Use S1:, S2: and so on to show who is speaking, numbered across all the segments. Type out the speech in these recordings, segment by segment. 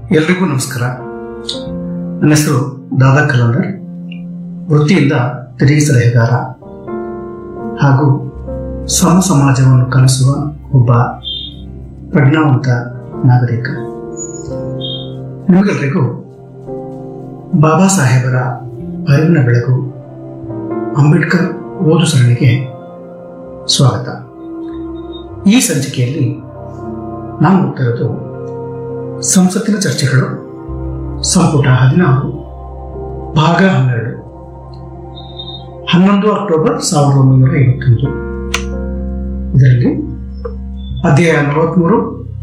S1: ಎಲ್ರಿಗೂ ನಮಸ್ಕಾರ ನನ್ನ ಹೆಸರು ದಾದಾ ಕಲಂದರ್ ವೃತ್ತಿಯಿಂದ ತೆರಿಗೆ ಸಲಹೆಗಾರ ಹಾಗೂ ಸಮ ಸಮಾಜವನ್ನು ಕಲಿಸುವ ಒಬ್ಬ ಪ್ರಜ್ಞಾವಂತ ನಾಗರಿಕ ನಿಮಗೆಲ್ಲರಿಗೂ ಬಾಬಾ ಸಾಹೇಬರ ಅರಿವಿನ ಬೆಳಕು ಅಂಬೇಡ್ಕರ್ ಓದು ಸರಣಿಗೆ ಸ್ವಾಗತ ಈ ಸಂಚಿಕೆಯಲ್ಲಿ ನಾವು ಹೋಗ್ತಿರೋದು ಸಂಸತ್ತಿನ ಚರ್ಚೆಗಳು ಸಂಪುಟ ಹದಿನಾರು ಭಾಗ ಹನ್ನೆರಡು ಹನ್ನೊಂದು ಅಕ್ಟೋಬರ್ ಸಾವಿರದ ಒಂಬೈನೂರ ಐವತ್ತೊಂದು ಇದರಲ್ಲಿ ಅಧ್ಯಾಯ ನಲವತ್ಮೂರು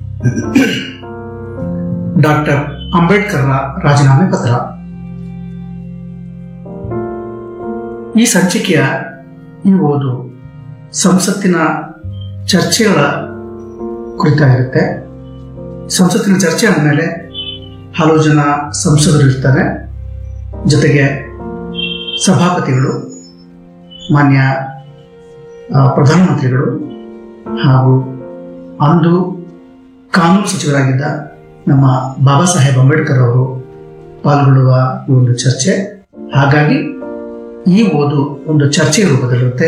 S1: ಡಾಕ್ಟರ್ ಅಂಬೇಡ್ಕರ್ರ ರಾಜೀನಾಮೆ ಪತ್ರ ಈ ಸಂಚಿಕೆಯ ಈ ಓದು ಸಂಸತ್ತಿನ ಚರ್ಚೆಗಳ ಕುರಿತಾಗಿರುತ್ತೆ ಸಂಸತ್ತಿನ ಚರ್ಚೆ ಆದಮೇಲೆ ಹಲವು ಜನ ಸಂಸದರು ಇರ್ತಾರೆ ಜೊತೆಗೆ ಸಭಾಪತಿಗಳು ಮಾನ್ಯ ಆ, ಪ್ರಧಾನಮಂತ್ರಿಗಳು ಹಾಗೂ ಅಂದು ಕಾನೂನು ಸಚಿವರಾಗಿದ್ದ ನಮ್ಮ ಬಾಬಾ ಸಾಹೇಬ್ ಅಂಬೇಡ್ಕರ್ ಅವರು ಪಾಲ್ಗೊಳ್ಳುವ ಈ ಒಂದು ಚರ್ಚೆ ಹಾಗಾಗಿ ಈ ಓದು ಒಂದು ಚರ್ಚೆಯ ರೂಪದಲ್ಲಿರುತ್ತೆ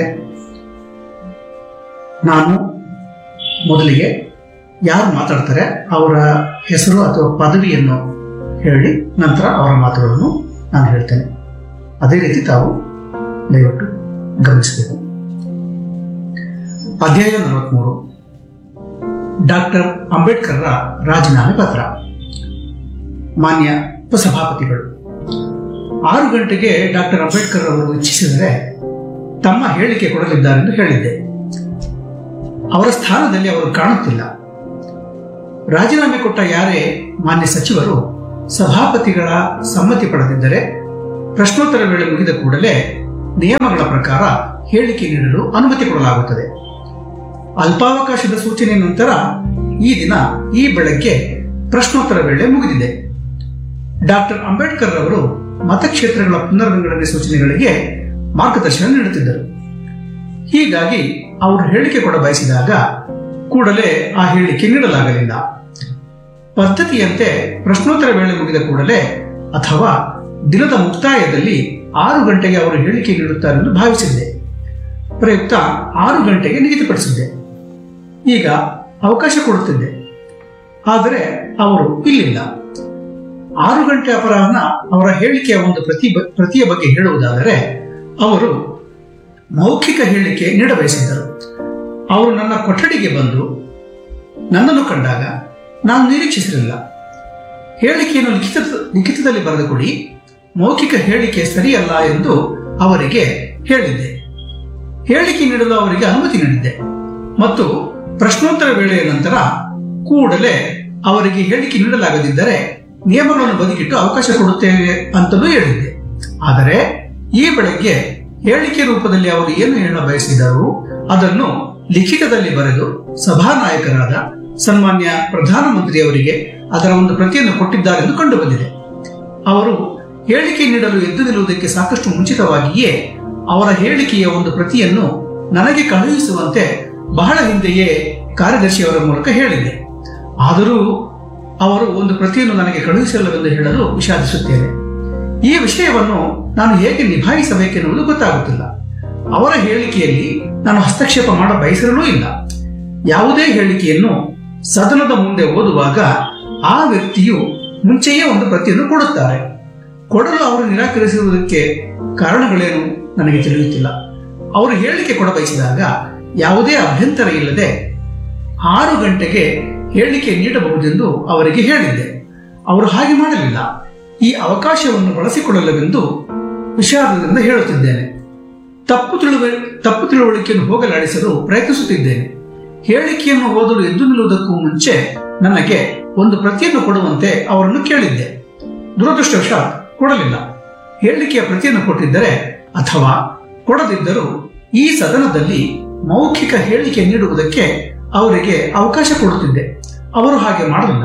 S1: ನಾನು ಮೊದಲಿಗೆ ಯಾರು ಮಾತಾಡ್ತಾರೆ ಅವರ ಹೆಸರು ಅಥವಾ ಪದವಿಯನ್ನು ಹೇಳಿ ನಂತರ ಅವರ ಮಾತುಗಳನ್ನು ನಾನು ಹೇಳ್ತೇನೆ ಅದೇ ರೀತಿ ತಾವು ದಯವಿಟ್ಟು ಗಮನಿಸಬೇಕು ಅಧ್ಯಾಯ ನಲವತ್ಮೂರು ಡಾಕ್ಟರ್ ಅಂಬೇಡ್ಕರ್ರ ರಾಜೀನಾಮೆ ಪತ್ರ ಮಾನ್ಯ ಉಪಸಭಾಪತಿಗಳು ಆರು ಗಂಟೆಗೆ ಡಾಕ್ಟರ್ ಅಂಬೇಡ್ಕರ್ ಅವರು ಇಚ್ಛಿಸಿದರೆ ತಮ್ಮ ಹೇಳಿಕೆ ಕೊಡಲಿದ್ದಾರೆಂದು ಹೇಳಿದ್ದೆ ಅವರ ಸ್ಥಾನದಲ್ಲಿ ಅವರು ಕಾಣುತ್ತಿಲ್ಲ ರಾಜೀನಾಮೆ ಕೊಟ್ಟ ಯಾರೇ ಮಾನ್ಯ ಸಚಿವರು ಸಭಾಪತಿಗಳ ಸಮ್ಮತಿ ಪಡೆದಿದ್ದರೆ ಪ್ರಶ್ನೋತ್ತರ ವೇಳೆ ಮುಗಿದ ಕೂಡಲೇ ನಿಯಮಗಳ ಪ್ರಕಾರ ಹೇಳಿಕೆ ನೀಡಲು ಅನುಮತಿ ಕೊಡಲಾಗುತ್ತದೆ ಅಲ್ಪಾವಕಾಶದ ಸೂಚನೆ ನಂತರ ಈ ದಿನ ಈ ಬೆಳಗ್ಗೆ ಪ್ರಶ್ನೋತ್ತರ ವೇಳೆ ಮುಗಿದಿದೆ ಡಾಕ್ಟರ್ ಅಂಬೇಡ್ಕರ್ ಅವರು ಮತಕ್ಷೇತ್ರಗಳ ಪುನರ್ವಿಂಗಡಣೆ ಸೂಚನೆಗಳಿಗೆ ಮಾರ್ಗದರ್ಶನ ನೀಡುತ್ತಿದ್ದರು ಹೀಗಾಗಿ ಅವರು ಹೇಳಿಕೆ ಕೊಡ ಬಯಸಿದಾಗ ಕೂಡಲೇ ಆ ಹೇಳಿಕೆ ನೀಡಲಾಗಲಿಲ್ಲ ಪದ್ಧತಿಯಂತೆ ಪ್ರಶ್ನೋತ್ತರ ವೇಳೆ ಮುಗಿದ ಕೂಡಲೇ ಅಥವಾ ದಿನದ ಮುಕ್ತಾಯದಲ್ಲಿ ಆರು ಗಂಟೆಗೆ ಅವರು ಹೇಳಿಕೆ ನೀಡುತ್ತಾರೆಂದು ಭಾವಿಸಿದ್ದೆ ಪ್ರಯುಕ್ತ ಆರು ಗಂಟೆಗೆ ನಿಗದಿಪಡಿಸಿದ್ದೆ ಈಗ ಅವಕಾಶ ಕೊಡುತ್ತಿದ್ದೆ ಆದರೆ ಅವರು ಇಲ್ಲಿಲ್ಲ ಆರು ಗಂಟೆ ಅಪರಾಹ್ನ ಅವರ ಹೇಳಿಕೆಯ ಒಂದು ಪ್ರತಿ ಪ್ರತಿಯ ಬಗ್ಗೆ ಹೇಳುವುದಾದರೆ ಅವರು ಮೌಖಿಕ ಹೇಳಿಕೆ ನೀಡಬಯಸಿದ್ದರು ಅವರು ನನ್ನ ಕೊಠಡಿಗೆ ಬಂದು ನನ್ನನ್ನು ಕಂಡಾಗ ನಾನು ನಿರೀಕ್ಷಿಸಿರಲಿಲ್ಲ ಹೇಳಿಕೆಯನ್ನು ಲಿಖಿತ ಲಿಖಿತದಲ್ಲಿ ಬರೆದುಕೊಡಿ ಮೌಖಿಕ ಹೇಳಿಕೆ ಸರಿಯಲ್ಲ ಎಂದು ಅವರಿಗೆ ಹೇಳಿದ್ದೆ ಹೇಳಿಕೆ ನೀಡಲು ಅವರಿಗೆ ಅನುಮತಿ ನೀಡಿದ್ದೆ ಮತ್ತು ಪ್ರಶ್ನೋತ್ತರ ವೇಳೆಯ ನಂತರ ಕೂಡಲೇ ಅವರಿಗೆ ಹೇಳಿಕೆ ನೀಡಲಾಗದಿದ್ದರೆ ನಿಯಮಗಳನ್ನು ಬದಿಗಿಟ್ಟು ಅವಕಾಶ ಕೊಡುತ್ತೇವೆ ಅಂತಲೂ ಹೇಳಿದ್ದೆ ಆದರೆ ಈ ಬೆಳಗ್ಗೆ ಹೇಳಿಕೆ ರೂಪದಲ್ಲಿ ಅವರು ಏನು ಹೇಳ ಬಯಸಿದರು ಅದನ್ನು ಲಿಖಿತದಲ್ಲಿ ಬರೆದು ಸಭಾನಾಯಕರಾದ ಸನ್ಮಾನ್ಯ ಪ್ರಧಾನಮಂತ್ರಿಯವರಿಗೆ ಅದರ ಒಂದು ಪ್ರತಿಯನ್ನು ಕೊಟ್ಟಿದ್ದಾರೆಂದು ಕಂಡುಬಂದಿದೆ ಅವರು ಹೇಳಿಕೆ ನೀಡಲು ಎದ್ದು ನಿಲ್ಲುವುದಕ್ಕೆ ಸಾಕಷ್ಟು ಮುಂಚಿತವಾಗಿಯೇ ಅವರ ಹೇಳಿಕೆಯ ಒಂದು ಪ್ರತಿಯನ್ನು ನನಗೆ ಕಳುಹಿಸುವಂತೆ ಬಹಳ ಹಿಂದೆಯೇ ಕಾರ್ಯದರ್ಶಿಯವರ ಮೂಲಕ ಹೇಳಿದ್ದೆ ಆದರೂ ಅವರು ಒಂದು ಪ್ರತಿಯನ್ನು ನನಗೆ ಕಳುಹಿಸಲ್ಲವೆಂದು ಹೇಳಲು ವಿಷಾದಿಸುತ್ತೇನೆ ಈ ವಿಷಯವನ್ನು ನಾನು ಹೇಗೆ ನಿಭಾಯಿಸಬೇಕೆನ್ನುವುದು ಗೊತ್ತಾಗುತ್ತಿಲ್ಲ ಅವರ ಹೇಳಿಕೆಯಲ್ಲಿ ನಾನು ಹಸ್ತಕ್ಷೇಪ ಮಾಡ ಬಯಸಿರಲೂ ಇಲ್ಲ ಯಾವುದೇ ಹೇಳಿಕೆಯನ್ನು ಸದನದ ಮುಂದೆ ಓದುವಾಗ ಆ ವ್ಯಕ್ತಿಯು ಮುಂಚೆಯೇ ಒಂದು ಪ್ರತಿಯನ್ನು ಕೊಡುತ್ತಾರೆ ಕೊಡಲು ಅವರು ನಿರಾಕರಿಸಿರುವುದಕ್ಕೆ ಕಾರಣಗಳೇನು ನನಗೆ ತಿಳಿಯುತ್ತಿಲ್ಲ ಅವರು ಹೇಳಿಕೆ ಕೊಡಬಯಸಿದಾಗ ಯಾವುದೇ ಅಭ್ಯಂತರ ಇಲ್ಲದೆ ಆರು ಗಂಟೆಗೆ ಹೇಳಿಕೆ ನೀಡಬಹುದೆಂದು ಅವರಿಗೆ ಹೇಳಿದ್ದೆ ಅವರು ಹಾಗೆ ಮಾಡಲಿಲ್ಲ ಈ ಅವಕಾಶವನ್ನು ಬಳಸಿಕೊಳ್ಳಲವೆಂದು ವಿಷಾದದಿಂದ ಹೇಳುತ್ತಿದ್ದೇನೆ ತಪ್ಪು ತಿಳುವ ತಪ್ಪು ತಿಳುವಳಿಕೆಯನ್ನು ಹೋಗಲಾಡಿಸಲು ಪ್ರಯತ್ನಿಸುತ್ತಿದ್ದೇನೆ ಹೇಳಿಕೆಯನ್ನು ಓದಲು ಎದ್ದು ನಿಲ್ಲುವುದಕ್ಕೂ ಮುಂಚೆ ನನಗೆ ಒಂದು ಪ್ರತಿಯನ್ನು ಕೊಡುವಂತೆ ಅವರನ್ನು ಕೇಳಿದ್ದೆ ದುರದೃಷ್ಟವಶಾತ್ ಕೊಡಲಿಲ್ಲ ಹೇಳಿಕೆಯ ಪ್ರತಿಯನ್ನು ಕೊಟ್ಟಿದ್ದರೆ ಅಥವಾ ಕೊಡದಿದ್ದರೂ ಈ ಸದನದಲ್ಲಿ ಮೌಖಿಕ ಹೇಳಿಕೆ ನೀಡುವುದಕ್ಕೆ ಅವರಿಗೆ ಅವಕಾಶ ಕೊಡುತ್ತಿದ್ದೆ ಅವರು ಹಾಗೆ ಮಾಡಲಿಲ್ಲ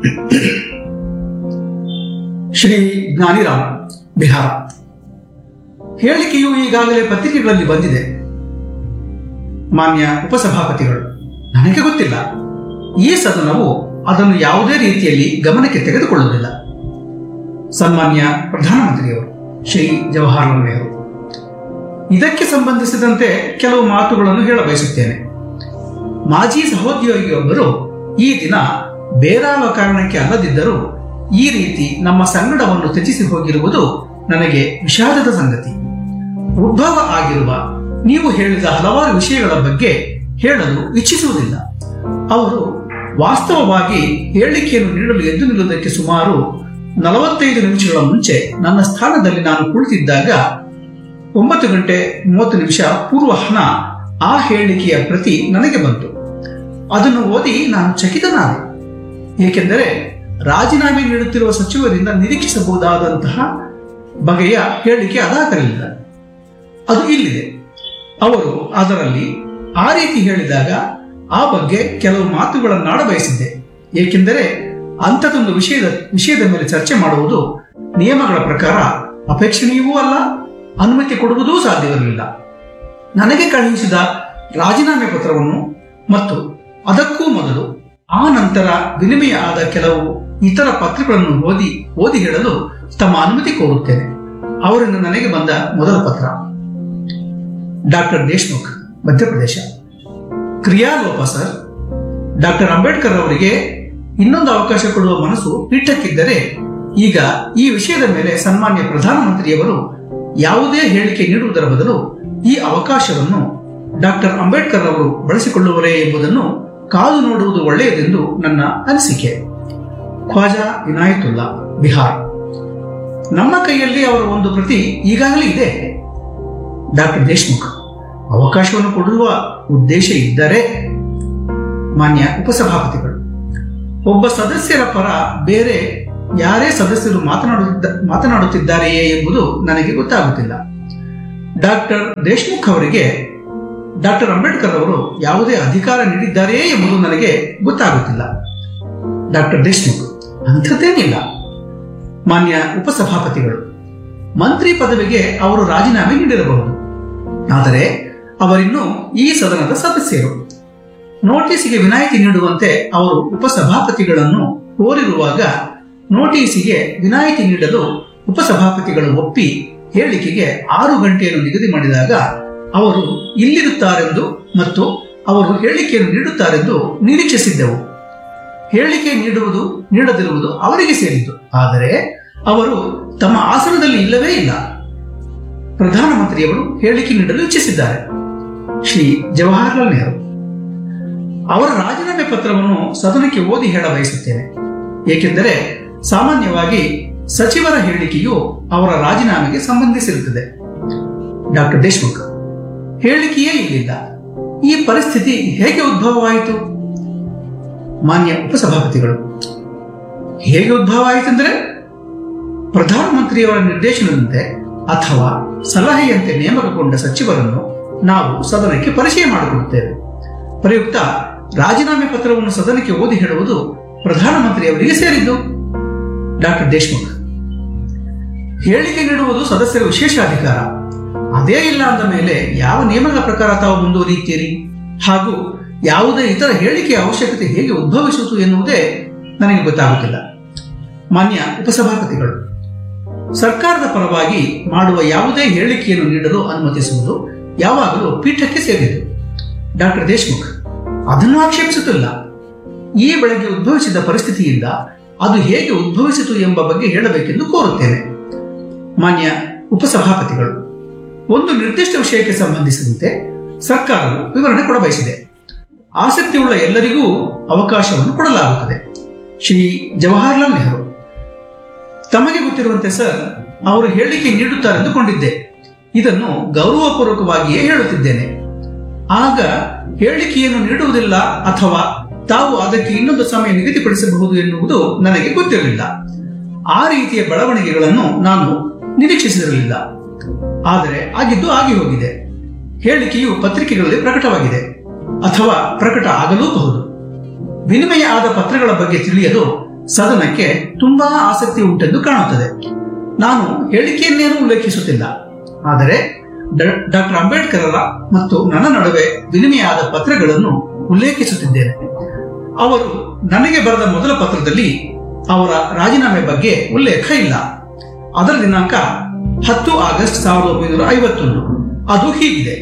S1: ಶ್ರೀ ಜ್ಞಾನಿರಾಮ್ ಬಿಹಾರ ಹೇಳಿಕೆಯು ಈಗಾಗಲೇ ಪತ್ರಿಕೆಗಳಲ್ಲಿ ಬಂದಿದೆ ಮಾನ್ಯ ಉಪಸಭಾಪತಿಗಳು ನನಗೆ ಗೊತ್ತಿಲ್ಲ ಈ ಸದನವು ಅದನ್ನು ಯಾವುದೇ ರೀತಿಯಲ್ಲಿ ಗಮನಕ್ಕೆ ತೆಗೆದುಕೊಳ್ಳುವುದಿಲ್ಲ ಸನ್ಮಾನ್ಯ ಪ್ರಧಾನಮಂತ್ರಿಯವರು ಶ್ರೀ ಜವಾಹರ್ಲಾಲ್ ನೆಹರು ಇದಕ್ಕೆ ಸಂಬಂಧಿಸಿದಂತೆ ಕೆಲವು ಮಾತುಗಳನ್ನು ಹೇಳ ಬಯಸುತ್ತೇನೆ ಮಾಜಿ ಸಹೋದ್ಯೋಗಿಯೊಬ್ಬರು ಈ ದಿನ ಬೇರಾವ ಕಾರಣಕ್ಕೆ ಅಲ್ಲದಿದ್ದರೂ ಈ ರೀತಿ ನಮ್ಮ ಸಂಗಡವನ್ನು ತ್ಯಜಿಸಿ ಹೋಗಿರುವುದು ನನಗೆ ವಿಷಾದದ ಸಂಗತಿ ಉದ್ಭವ ಆಗಿರುವ ನೀವು ಹೇಳಿದ ಹಲವಾರು ವಿಷಯಗಳ ಬಗ್ಗೆ ಹೇಳಲು ಇಚ್ಛಿಸುವುದಿಲ್ಲ ಅವರು ವಾಸ್ತವವಾಗಿ ಹೇಳಿಕೆಯನ್ನು ನೀಡಲು ಎದ್ದು ನಿಲ್ಲುವುದಕ್ಕೆ ಸುಮಾರು ನಲವತ್ತೈದು ನಿಮಿಷಗಳ ಮುಂಚೆ ನನ್ನ ಸ್ಥಾನದಲ್ಲಿ ನಾನು ಕುಳಿತಿದ್ದಾಗ ಒಂಬತ್ತು ಗಂಟೆ ಮೂವತ್ತು ನಿಮಿಷ ಪೂರ್ವಹನ ಆ ಹೇಳಿಕೆಯ ಪ್ರತಿ ನನಗೆ ಬಂತು ಅದನ್ನು ಓದಿ ನಾನು ಚಕಿತನಾದೆ ಏಕೆಂದರೆ ರಾಜೀನಾಮೆ ನೀಡುತ್ತಿರುವ ಸಚಿವರಿಂದ ನಿರೀಕ್ಷಿಸಬಹುದಾದಂತಹ ಬಗೆಯ ಹೇಳಿಕೆ ಅದಾಗಲಿಲ್ಲ ಅದು ಇಲ್ಲಿದೆ ಅವರು ಅದರಲ್ಲಿ ಆ ರೀತಿ ಹೇಳಿದಾಗ ಆ ಬಗ್ಗೆ ಕೆಲವು ಮಾತುಗಳನ್ನಾಡ ಬಯಸಿದ್ದೆ ಏಕೆಂದರೆ ಅಂಥದೊಂದು ವಿಷಯದ ವಿಷಯದ ಮೇಲೆ ಚರ್ಚೆ ಮಾಡುವುದು ನಿಯಮಗಳ ಪ್ರಕಾರ ಅಪೇಕ್ಷಣೀಯವೂ ಅಲ್ಲ ಅನುಮತಿ ಕೊಡುವುದೂ ಸಾಧ್ಯವಿರಲಿಲ್ಲ ನನಗೆ ಕಳುಹಿಸಿದ ರಾಜೀನಾಮೆ ಪತ್ರವನ್ನು ಮತ್ತು ಅದಕ್ಕೂ ಮೊದಲು ಆ ನಂತರ ವಿನಿಮಯ ಆದ ಕೆಲವು ಇತರ ಪತ್ರಗಳನ್ನು ಓದಿ ಓದಿ ಹೇಳಲು ತಮ್ಮ ಅನುಮತಿ ಕೋರುತ್ತೇನೆ ಅವರಿಂದ ನನಗೆ ಬಂದ ಮೊದಲ ಪತ್ರ ಡಾಕ್ಟರ್ ದೇಶ್ಮುಖ್ ಮಧ್ಯಪ್ರದೇಶ ಕ್ರಿಯಾಲೋಪ ಸರ್ ಡಾಕ್ಟರ್ ಅಂಬೇಡ್ಕರ್ ಅವರಿಗೆ ಇನ್ನೊಂದು ಅವಕಾಶ ಕೊಡುವ ಮನಸ್ಸು ಪೀಠಕ್ಕಿದ್ದರೆ ಈಗ ಈ ವಿಷಯದ ಮೇಲೆ ಸನ್ಮಾನ್ಯ ಪ್ರಧಾನಮಂತ್ರಿಯವರು ಯಾವುದೇ ಹೇಳಿಕೆ ನೀಡುವುದರ ಬದಲು ಈ ಅವಕಾಶವನ್ನು ಡಾಕ್ಟರ್ ಅಂಬೇಡ್ಕರ್ ಅವರು ಬಳಸಿಕೊಳ್ಳುವರೇ ಎಂಬುದನ್ನು ಕಾದು ನೋಡುವುದು ಒಳ್ಳೆಯದೆಂದು ನನ್ನ ಅನಿಸಿಕೆ ಖ್ವಾಜಾ ವಿನಾಯತುಲ್ಲಾ ಬಿಹಾರ್ ನಮ್ಮ ಕೈಯಲ್ಲಿ ಅವರ ಒಂದು ಪ್ರತಿ ಈಗಾಗಲೇ ಇದೆ ಡಾಕ್ಟರ್ ದೇಶ್ಮುಖ್ ಅವಕಾಶವನ್ನು ಕೊಡುವ ಉದ್ದೇಶ ಇದ್ದರೆ ಮಾನ್ಯ ಉಪಸಭಾಪತಿಗಳು ಒಬ್ಬ ಸದಸ್ಯರ ಪರ ಬೇರೆ ಯಾರೇ ಸದಸ್ಯರು ಮಾತನಾಡುತ್ತಿದ್ದ ಮಾತನಾಡುತ್ತಿದ್ದಾರೆಯೇ ಎಂಬುದು ನನಗೆ ಗೊತ್ತಾಗುತ್ತಿಲ್ಲ ಡಾಕ್ಟರ್ ದೇಶ್ಮುಖ್ ಅವರಿಗೆ ಡಾಕ್ಟರ್ ಅಂಬೇಡ್ಕರ್ ಅವರು ಯಾವುದೇ ಅಧಿಕಾರ ನೀಡಿದ್ದಾರೆಯೇ ಎಂಬುದು ನನಗೆ ಗೊತ್ತಾಗುತ್ತಿಲ್ಲ ಡಾಕ್ಟರ್ ದೇಶ್ಮುಖ್ ಅಂಥದ್ದೇನಿಲ್ಲ ಮಾನ್ಯ ಉಪಸಭಾಪತಿಗಳು ಮಂತ್ರಿ ಪದವಿಗೆ ಅವರು ರಾಜೀನಾಮೆ ನೀಡಿರಬಹುದು ಆದರೆ ಅವರಿನ್ನೂ ಈ ಸದನದ ಸದಸ್ಯರು ನೋಟಿಸಿಗೆ ವಿನಾಯಿತಿ ನೀಡುವಂತೆ ಅವರು ಉಪಸಭಾಪತಿಗಳನ್ನು ಕೋರಿರುವಾಗ ನೋಟಿಸಿಗೆ ವಿನಾಯಿತಿ ನೀಡಲು ಉಪಸಭಾಪತಿಗಳು ಒಪ್ಪಿ ಹೇಳಿಕೆಗೆ ಆರು ಗಂಟೆಯನ್ನು ನಿಗದಿ ಮಾಡಿದಾಗ ಅವರು ಇಲ್ಲಿರುತ್ತಾರೆಂದು ಮತ್ತು ಅವರು ಹೇಳಿಕೆಯನ್ನು ನೀಡುತ್ತಾರೆಂದು ನಿರೀಕ್ಷಿಸಿದ್ದೆವು ಹೇಳಿಕೆ ನೀಡುವುದು ನೀಡದಿರುವುದು ಅವರಿಗೆ ಸೇರಿದ್ದು ಆದರೆ ಅವರು ತಮ್ಮ ಆಸನದಲ್ಲಿ ಇಲ್ಲವೇ ಇಲ್ಲ ಪ್ರಧಾನಮಂತ್ರಿಯವರು ಹೇಳಿಕೆ ನೀಡಲು ಇಚ್ಛಿಸಿದ್ದಾರೆ ಶ್ರೀ ಜವಾಹರ್ಲಾಲ್ ನೆಹರು ಅವರ ರಾಜೀನಾಮೆ ಪತ್ರವನ್ನು ಸದನಕ್ಕೆ ಓದಿ ಹೇಳ ಬಯಸುತ್ತೇನೆ ಏಕೆಂದರೆ ಸಾಮಾನ್ಯವಾಗಿ ಸಚಿವರ ಹೇಳಿಕೆಯು ಅವರ ರಾಜೀನಾಮೆಗೆ ಸಂಬಂಧಿಸಿರುತ್ತದೆ ಡಾಕ್ಟರ್ ದೇಶ್ಮುಖ್ ಹೇಳಿಕೆಯೇ ಇಲ್ಲಿಲ್ಲ ಈ ಪರಿಸ್ಥಿತಿ ಹೇಗೆ ಉದ್ಭವವಾಯಿತು ಮಾನ್ಯ ಉಪಸಭಾಪತಿಗಳು ಹೇಗೆ ಉದ್ಭವ ಆಯಿತೆಂದರೆ ಪ್ರಧಾನಮಂತ್ರಿಯವರ ನಿರ್ದೇಶನದಂತೆ ಅಥವಾ ಸಲಹೆಯಂತೆ ನೇಮಕಗೊಂಡ ಸಚಿವರನ್ನು ನಾವು ಸದನಕ್ಕೆ ಪರಿಚಯ ಮಾಡಿಕೊಡುತ್ತೇವೆ ಪ್ರಯುಕ್ತ ರಾಜೀನಾಮೆ ಪತ್ರವನ್ನು ಸದನಕ್ಕೆ ಓದಿ ಹೇಳುವುದು ಪ್ರಧಾನಮಂತ್ರಿಯವರಿಗೆ ಸೇರಿದ್ದು ಡಾಕ್ಟರ್ ದೇಶ್ಮುಖ್ ಹೇಳಿಕೆ ನೀಡುವುದು ಸದಸ್ಯರ ವಿಶೇಷ ಅಧಿಕಾರ ಅದೇ ಇಲ್ಲ ಅಂದ ಮೇಲೆ ಯಾವ ನಿಯಮದ ಪ್ರಕಾರ ತಾವು ಮುಂದುವರಿಯುತ್ತೀರಿ ಹಾಗೂ ಯಾವುದೇ ಇತರ ಹೇಳಿಕೆಯ ಅವಶ್ಯಕತೆ ಹೇಗೆ ಉದ್ಭವಿಸಿತು ಎನ್ನುವುದೇ ನನಗೆ ಗೊತ್ತಾಗುತ್ತಿಲ್ಲ ಮಾನ್ಯ ಉಪಸಭಾಪತಿಗಳು ಸರ್ಕಾರದ ಪರವಾಗಿ ಮಾಡುವ ಯಾವುದೇ ಹೇಳಿಕೆಯನ್ನು ನೀಡಲು ಅನುಮತಿಸುವುದು ಯಾವಾಗಲೂ ಪೀಠಕ್ಕೆ ಸೇರಿತು ಡಾಕ್ಟರ್ ದೇಶ್ಮುಖ್ ಅದನ್ನು ಆಕ್ಷೇಪಿಸುತ್ತಿಲ್ಲ ಈ ಬೆಳಗ್ಗೆ ಉದ್ಭವಿಸಿದ ಪರಿಸ್ಥಿತಿಯಿಂದ ಅದು ಹೇಗೆ ಉದ್ಭವಿಸಿತು ಎಂಬ ಬಗ್ಗೆ ಹೇಳಬೇಕೆಂದು ಕೋರುತ್ತೇನೆ ಮಾನ್ಯ ಉಪಸಭಾಪತಿಗಳು ಒಂದು ನಿರ್ದಿಷ್ಟ ವಿಷಯಕ್ಕೆ ಸಂಬಂಧಿಸಿದಂತೆ ಸರ್ಕಾರವು ವಿವರಣೆ ಕೊಡಬಯಸಿದೆ ಆಸಕ್ತಿಯುಳ್ಳ ಎಲ್ಲರಿಗೂ ಅವಕಾಶವನ್ನು ಕೊಡಲಾಗುತ್ತದೆ ಶ್ರೀ ಜವಾಹರ್ಲಾಲ್ ನೆಹರು ತಮಗೆ ಗೊತ್ತಿರುವಂತೆ ಸರ್ ಅವರು ಹೇಳಿಕೆ ನೀಡುತ್ತಾರೆಂದುಕೊಂಡಿದ್ದೆ ಇದನ್ನು ಗೌರವಪೂರ್ವಕವಾಗಿಯೇ ಹೇಳುತ್ತಿದ್ದೇನೆ ಆಗ ಹೇಳಿಕೆಯನ್ನು ನೀಡುವುದಿಲ್ಲ ಅಥವಾ ತಾವು ಅದಕ್ಕೆ ಇನ್ನೊಂದು ಸಮಯ ನಿಗದಿಪಡಿಸಬಹುದು ಎನ್ನುವುದು ನನಗೆ ಗೊತ್ತಿರಲಿಲ್ಲ ಆ ರೀತಿಯ ಬೆಳವಣಿಗೆಗಳನ್ನು ನಾನು ನಿರೀಕ್ಷಿಸಿರಲಿಲ್ಲ ಆದರೆ ಆಗಿದ್ದು ಆಗಿ ಹೋಗಿದೆ ಹೇಳಿಕೆಯು ಪತ್ರಿಕೆಗಳಲ್ಲಿ ಪ್ರಕಟವಾಗಿದೆ ಅಥವಾ ಪ್ರಕಟ ಆಗಲೂಬಹುದು ವಿನಿಮಯ ಆದ ಪತ್ರಗಳ ಬಗ್ಗೆ ತಿಳಿಯಲು ಸದನಕ್ಕೆ ತುಂಬಾ ಆಸಕ್ತಿ ಉಂಟೆಂದು ಕಾಣುತ್ತದೆ ನಾನು ಹೇಳಿಕೆಯನ್ನೇನು ಉಲ್ಲೇಖಿಸುತ್ತಿಲ್ಲ ಆದರೆ ಡಾಕ್ಟರ್ ಅಂಬೇಡ್ಕರ್ ಮತ್ತು ನನ್ನ ನಡುವೆ ವಿನಿಮಯ ಆದ ಪತ್ರಗಳನ್ನು ಉಲ್ಲೇಖಿಸುತ್ತಿದ್ದೇನೆ ಅವರು ನನಗೆ ಬರೆದ ಮೊದಲ ಪತ್ರದಲ್ಲಿ ಅವರ ರಾಜೀನಾಮೆ ಬಗ್ಗೆ ಉಲ್ಲೇಖ ಇಲ್ಲ ಅದರ ದಿನಾಂಕ ಹತ್ತು ಆಗಸ್ಟ್ ಸಾವಿರದ ಒಂಬೈನೂರ ಐವತ್ತೊಂದು ಅದು ಹೀಗಿದೆ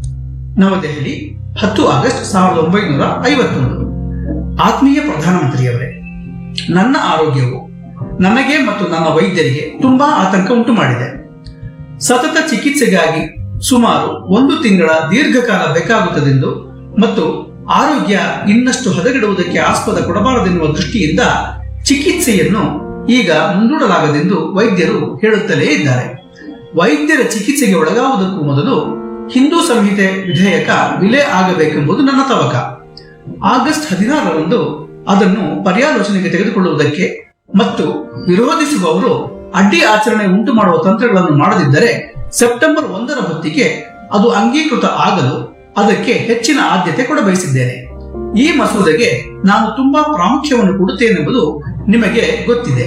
S1: ನವದೆಹಲಿ ಹತ್ತು ಆಗಸ್ಟ್ ಸಾವಿರದ ಒಂಬೈನೂರ ಐವತ್ತೊಂದು ಆತ್ಮೀಯ ಪ್ರಧಾನಮಂತ್ರಿಯವರೇ ನನ್ನ ಆರೋಗ್ಯವು ನನಗೆ ಮತ್ತು ನನ್ನ ವೈದ್ಯರಿಗೆ ತುಂಬಾ ಆತಂಕ ಉಂಟು ಮಾಡಿದೆ ಸತತ ಚಿಕಿತ್ಸೆಗಾಗಿ ಸುಮಾರು ಒಂದು ತಿಂಗಳ ದೀರ್ಘಕಾಲ ಬೇಕಾಗುತ್ತದೆಂದು ಮತ್ತು ಆರೋಗ್ಯ ಇನ್ನಷ್ಟು ಹದಗೆಡುವುದಕ್ಕೆ ಆಸ್ಪದ ಕೊಡಬಾರದೆನ್ನುವ ದೃಷ್ಟಿಯಿಂದ ಚಿಕಿತ್ಸೆಯನ್ನು ಈಗ ಮುಂದೂಡಲಾಗದೆಂದು ವೈದ್ಯರು ಹೇಳುತ್ತಲೇ ಇದ್ದಾರೆ ವೈದ್ಯರ ಚಿಕಿತ್ಸೆಗೆ ಒಳಗಾಗುವುದಕ್ಕೂ ಮೊದಲು ಹಿಂದೂ ಸಂಹಿತೆ ವಿಧೇಯಕ ವಿಲೆ ಆಗಬೇಕೆಂಬುದು ನನ್ನ ತವಕ ಆಗಸ್ಟ್ ಹದಿನಾರರಂದು ಅದನ್ನು ಪರ್ಯಾಲೋಚನೆಗೆ ತೆಗೆದುಕೊಳ್ಳುವುದಕ್ಕೆ ಮತ್ತು ವಿರೋಧಿಸುವವರು ಅಡ್ಡಿ ಆಚರಣೆ ಉಂಟು ಮಾಡುವ ತಂತ್ರಗಳನ್ನು ಮಾಡದಿದ್ದರೆ ಸೆಪ್ಟೆಂಬರ್ ಒಂದರ ಹೊತ್ತಿಗೆ ಅದು ಅಂಗೀಕೃತ ಆಗಲು ಅದಕ್ಕೆ ಹೆಚ್ಚಿನ ಆದ್ಯತೆ ಕೊಡಬಯಸಿದ್ದೇನೆ ಈ ಮಸೂದೆಗೆ ನಾನು ತುಂಬಾ ಪ್ರಾಮುಖ್ಯವನ್ನು ಕೊಡುತ್ತೇನೆಂಬುದು ನಿಮಗೆ ಗೊತ್ತಿದೆ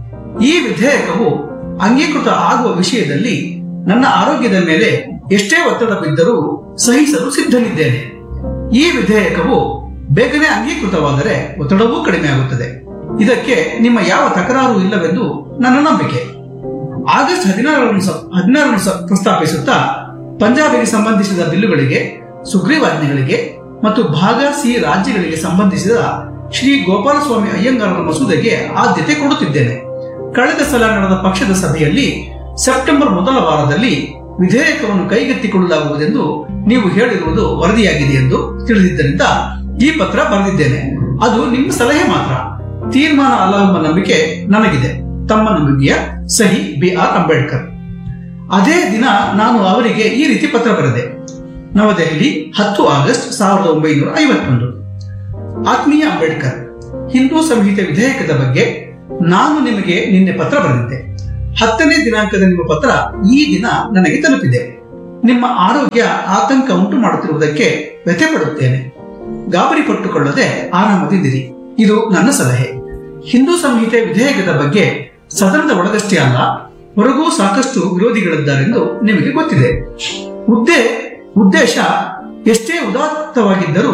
S1: ಈ ವಿಧೇಯಕವು ಅಂಗೀಕೃತ ಆಗುವ ವಿಷಯದಲ್ಲಿ ನನ್ನ ಆರೋಗ್ಯದ ಮೇಲೆ ಎಷ್ಟೇ ಒತ್ತಡ ಬಿದ್ದರೂ ಸಹಿಸಲು ಸಿದ್ಧನಿದ್ದೇನೆ ಈ ವಿಧೇಯಕವು ಬೇಗನೆ ಅಂಗೀಕೃತವಾದರೆ ಒತ್ತಡವೂ ಕಡಿಮೆ ಆಗುತ್ತದೆ ಇದಕ್ಕೆ ನಿಮ್ಮ ಯಾವ ತಕರಾರು ಇಲ್ಲವೆಂದು ನನ್ನ ನಂಬಿಕೆ ಆಗಸ್ಟ್ ಹದಿನಾರನ್ನು ಸ- ಹದಿನಾರನ್ನು ಸ- ಪ್ರಸ್ತಾಪಿಸುತ್ತಾ ಪಂಜಾಬಿಗೆ ಸಂಬಂಧಿಸಿದ ಬಿಲ್ಲುಗಳಿಗೆ ಸುಗ್ರೀವಾಜ್ಞೆಗಳಿಗೆ ಮತ್ತು ಭಾಗ ಸಿ ರಾಜ್ಯಗಳಿಗೆ ಸಂಬಂಧಿಸಿದ ಶ್ರೀ ಗೋಪಾಲಸ್ವಾಮಿ ಅಯ್ಯಂಗಾರರ ಮಸೂದೆಗೆ ಆದ್ಯತೆ ಕೊಡುತ್ತಿದ್ದೇನೆ ಕಳೆದ ಸಲ ನಡೆದ ಪಕ್ಷದ ಸಭೆಯಲ್ಲಿ ಸೆಪ್ಟೆಂಬರ್ ಮೊದಲ ವಾರದಲ್ಲಿ ವಿಧೇಯಕವನ್ನು ಕೈಗೆತ್ತಿಕೊಳ್ಳಲಾಗುವುದೆಂದು ನೀವು ಹೇಳಿರುವುದು ವರದಿಯಾಗಿದೆ ಎಂದು ತಿಳಿದಿದ್ದರಿಂದ ಈ ಪತ್ರ ಬರೆದಿದ್ದೇನೆ ಅದು ನಿಮ್ಮ ಸಲಹೆ ಮಾತ್ರ ತೀರ್ಮಾನ ಅಲ್ಲ ಎಂಬ ನಂಬಿಕೆ ನನಗಿದೆ ತಮ್ಮ ನಂಬಿಕೆಯ ಸಹಿ ಬಿ ಆರ್ ಅಂಬೇಡ್ಕರ್ ಅದೇ ದಿನ ನಾನು ಅವರಿಗೆ ಈ ರೀತಿ ಪತ್ರ ಬರೆದೆ ನವದೆಹಲಿ ಹತ್ತು ಆಗಸ್ಟ್ ಸಾವಿರದ ಒಂಬೈನೂರ ಐವತ್ತೊಂದು ಆತ್ಮೀಯ ಅಂಬೇಡ್ಕರ್ ಹಿಂದೂ ಸಂಹಿತೆ ವಿಧೇಯಕದ ಬಗ್ಗೆ ನಾನು ನಿಮಗೆ ನಿನ್ನೆ ಪತ್ರ ಬರೆದಿದ್ದೆ ಹತ್ತನೇ ದಿನಾಂಕದ ನಿಮ್ಮ ಪತ್ರ ಈ ದಿನ ನನಗೆ ತಲುಪಿದೆ ನಿಮ್ಮ ಆರೋಗ್ಯ ಆತಂಕ ಉಂಟು ಮಾಡುತ್ತಿರುವುದಕ್ಕೆ ವ್ಯಥೆ ಪಡುತ್ತೇನೆ ಗಾಬರಿ ಪಟ್ಟುಕೊಳ್ಳದೆ ಆರಾಮದಿಂದಿರಿ ಇದು ನನ್ನ ಸಲಹೆ ಹಿಂದೂ ಸಂಹಿತೆ ವಿಧೇಯಕದ ಬಗ್ಗೆ ಸದನದ ಒಳಗಷ್ಟೇ ಅಲ್ಲ ಹೊರಗೂ ಸಾಕಷ್ಟು ವಿರೋಧಿಗಳಿದ್ದಾರೆಂದು ನಿಮಗೆ ಗೊತ್ತಿದೆ ಉದ್ದೇ ಉದ್ದೇಶ ಎಷ್ಟೇ ಉದಾತ್ತವಾಗಿದ್ದರೂ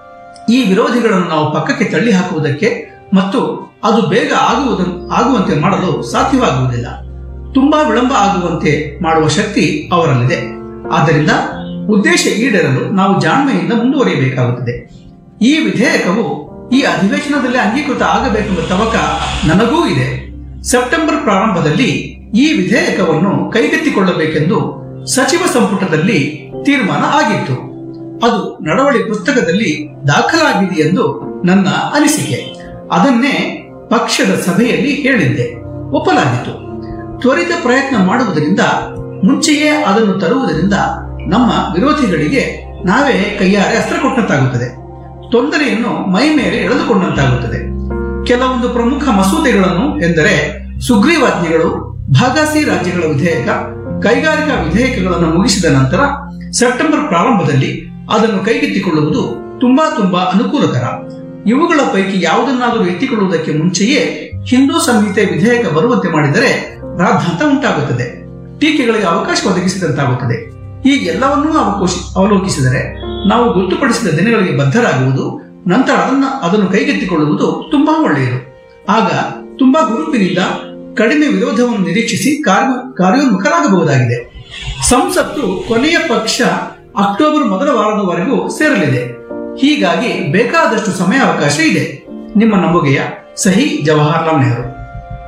S1: ಈ ವಿರೋಧಿಗಳನ್ನು ನಾವು ಪಕ್ಕಕ್ಕೆ ತಳ್ಳಿ ಹಾಕುವುದಕ್ಕೆ ಮತ್ತು ಅದು ಬೇಗ ಆಗುವುದ ಆಗುವಂತೆ ಮಾಡಲು ಸಾಧ್ಯವಾಗುವುದಿಲ್ಲ ತುಂಬಾ ವಿಳಂಬ ಆಗುವಂತೆ ಮಾಡುವ ಶಕ್ತಿ ಅವರಲ್ಲಿದೆ ಆದ್ದರಿಂದ ಉದ್ದೇಶ ಈಡೇರಲು ನಾವು ಜಾಣ್ಮೆಯಿಂದ ಮುಂದುವರಿಯಬೇಕಾಗುತ್ತದೆ ಈ ವಿಧೇಯಕವು ಈ ಅಧಿವೇಶನದಲ್ಲಿ ಅಂಗೀಕೃತ ಆಗಬೇಕೆಂಬ ತವಕ ನನಗೂ ಇದೆ ಸೆಪ್ಟೆಂಬರ್ ಪ್ರಾರಂಭದಲ್ಲಿ ಈ ವಿಧೇಯಕವನ್ನು ಕೈಗೆತ್ತಿಕೊಳ್ಳಬೇಕೆಂದು ಸಚಿವ ಸಂಪುಟದಲ್ಲಿ ತೀರ್ಮಾನ ಆಗಿತ್ತು ಅದು ನಡವಳಿ ಪುಸ್ತಕದಲ್ಲಿ ದಾಖಲಾಗಿದೆ ಎಂದು ನನ್ನ ಅನಿಸಿಕೆ ಅದನ್ನೇ ಪಕ್ಷದ ಸಭೆಯಲ್ಲಿ ಹೇಳಿದ್ದೆ ಒಪ್ಪಲಾಗಿತ್ತು ತ್ವರಿತ ಪ್ರಯತ್ನ ಮಾಡುವುದರಿಂದ ಮುಂಚೆಯೇ ಅದನ್ನು ತರುವುದರಿಂದ ನಮ್ಮ ವಿರೋಧಿಗಳಿಗೆ ನಾವೇ ಕೈಯಾರೆ ಅಸ್ತ್ರ ಕೊಟ್ಟಂತಾಗುತ್ತದೆ ತೊಂದರೆಯನ್ನು ಮೈ ಮೇಲೆ ಎಳೆದುಕೊಂಡಂತಾಗುತ್ತದೆ ಕೆಲವೊಂದು ಪ್ರಮುಖ ಮಸೂದೆಗಳನ್ನು ಎಂದರೆ ಸುಗ್ರೀವಾಜ್ಞೆಗಳು ಭಾಗಾಸಿ ರಾಜ್ಯಗಳ ವಿಧೇಯಕ ಕೈಗಾರಿಕಾ ವಿಧೇಯಕಗಳನ್ನು ಮುಗಿಸಿದ ನಂತರ ಸೆಪ್ಟೆಂಬರ್ ಪ್ರಾರಂಭದಲ್ಲಿ ಅದನ್ನು ಕೈಗೆತ್ತಿಕೊಳ್ಳುವುದು ತುಂಬಾ ತುಂಬಾ ಅನುಕೂಲಕರ ಇವುಗಳ ಪೈಕಿ ಯಾವುದನ್ನಾದರೂ ಎತ್ತಿಕೊಳ್ಳುವುದಕ್ಕೆ ಮುಂಚೆಯೇ ಹಿಂದೂ ಸಂಹಿತೆ ವಿಧೇಯಕ ಬರುವಂತೆ ಮಾಡಿದರೆ ರಾದ್ಧಾಂತ ಉಂಟಾಗುತ್ತದೆ ಟೀಕೆಗಳಿಗೆ ಅವಕಾಶ ಒದಗಿಸಿದಂತಾಗುತ್ತದೆ ಈ ಎಲ್ಲವನ್ನೂ ಅವಕೋಶಿ ಅವಲೋಕಿಸಿದರೆ ನಾವು ಗೊತ್ತುಪಡಿಸಿದ ದಿನಗಳಿಗೆ ಬದ್ಧರಾಗುವುದು ನಂತರ ಅದನ್ನ ಅದನ್ನು ಕೈಗೆತ್ತಿಕೊಳ್ಳುವುದು ತುಂಬಾ ಒಳ್ಳೆಯದು ಆಗ ತುಂಬಾ ಗುರುಪಿನಿಂದ ಕಡಿಮೆ ವಿರೋಧವನ್ನು ನಿರೀಕ್ಷಿಸಿ ಕಾರ್ಯ ಕಾರ್ಯೋನ್ಮುಖರಾಗಬಹುದಾಗಿದೆ ಸಂಸತ್ತು ಕೊನೆಯ ಪಕ್ಷ ಅಕ್ಟೋಬರ್ ಮೊದಲ ವಾರದವರೆಗೂ ಸೇರಲಿದೆ ಹೀಗಾಗಿ ಬೇಕಾದಷ್ಟು ಸಮಯಾವಕಾಶ ಇದೆ ನಿಮ್ಮ ನಂಬುಗೆಯ ಸಹಿ ಜವಾಹರ್ಲಾಲ್ ನೆಹರು